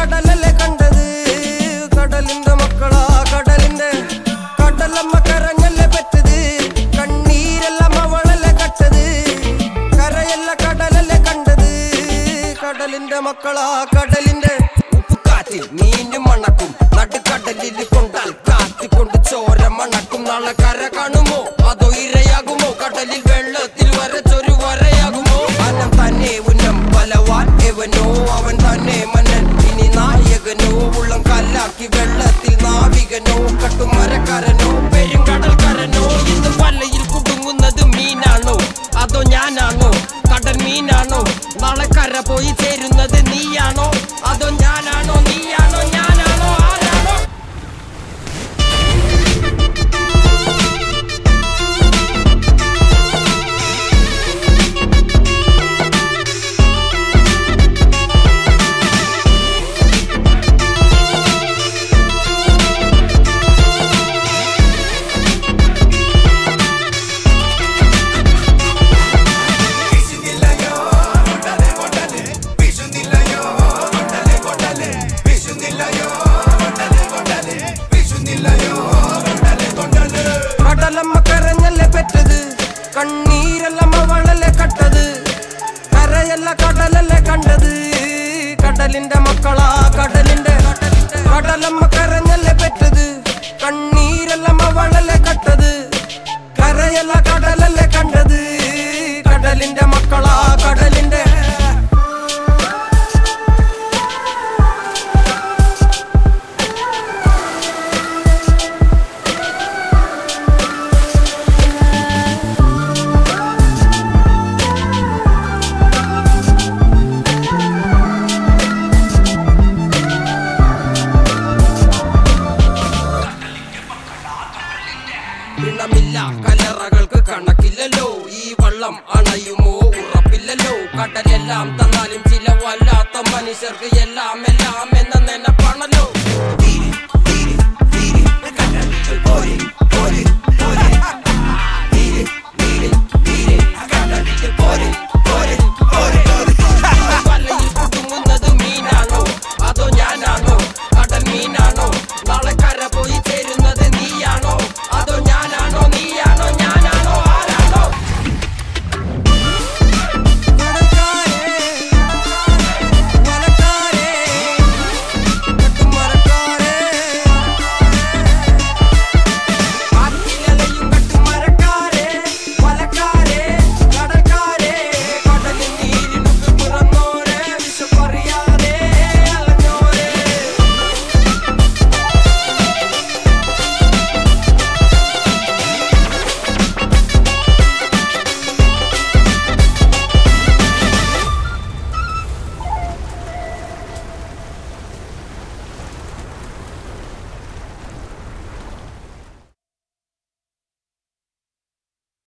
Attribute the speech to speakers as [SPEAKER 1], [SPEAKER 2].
[SPEAKER 1] കടലല്ലേ കണ്ടത് കടലിന്റെ മക്കളാ കടലിന്റെ കടലമ്മ കരഞ്ഞല്ലേ പറ്റത് കണ്ണീരെല്ലാം അവളല്ലേ കട്ടത് കരയല്ല കടലല്ലേ കണ്ടത് കടലിന്റെ മക്കളാ കടലിന്റെ ഉപ്പുകാറ്റിൽ മീനും മണക്കും നടുക്കടലിൽ കൊണ്ടാൽ കാത്തിക്കൊണ്ട് ചോര മണക്കും നാളെ കര കാണുമോ അതോ ഇരയാകുമോ കടലിൽ വെള്ളത്തിൽ വരച്ചൊരു വരയാകുമോ അനം തന്നെ ഉന്നം ബലവാൻ എവനോ അവൻ തന്നെ മന്നൻ ഇനി നായകനോ ഉള്ളം കല്ലാക്കി വെള്ളത്തിൽ നാവികനോ കട്ടുമരക്കാരനോ പെരുങ്കടൽക്കാരനോ ഇന്ന് വലയിൽ കുടുങ്ങുന്നത് മീനാണോ അതോ ഞാനാണോ കടൽ മീനാണോ നാളെ കര പോയി ചേരുന്നത് നീയാണോ അതോ ഞാനാണോ നീയാണോ ഞാനാണോ ആരാണോ കടലമ്മ കരഞ്ഞല്ലേ പെറ്റത് കണ്ണീരെല്ലാം അവളല്ലേ കട്ടത് കരയല്ല കടലല്ലേ കണ്ടത് കടലിന്റെ മക്കളാ കടലിന്റെ കടലമ്മ കരഞ്ഞല്ലേ പെറ്റത് കണ്ണീരെല്ലാം അവളല്ലേ കട്ടത് കരയല്ല കടലല്ലേ കണ്ടത് കടലിന്റെ മക്കളാ കടലിന്റെ പിണമില്ല കലറകൾക്ക് കണക്കില്ലല്ലോ ഈ വള്ളം അണയുമോ ഉറപ്പില്ലല്ലോ കടലെല്ലാം തന്നാലും ചില വല്ലാത്ത മനുഷ്യർക്ക് എല്ലാം എല്ലാം എന്ന നെനപ്പ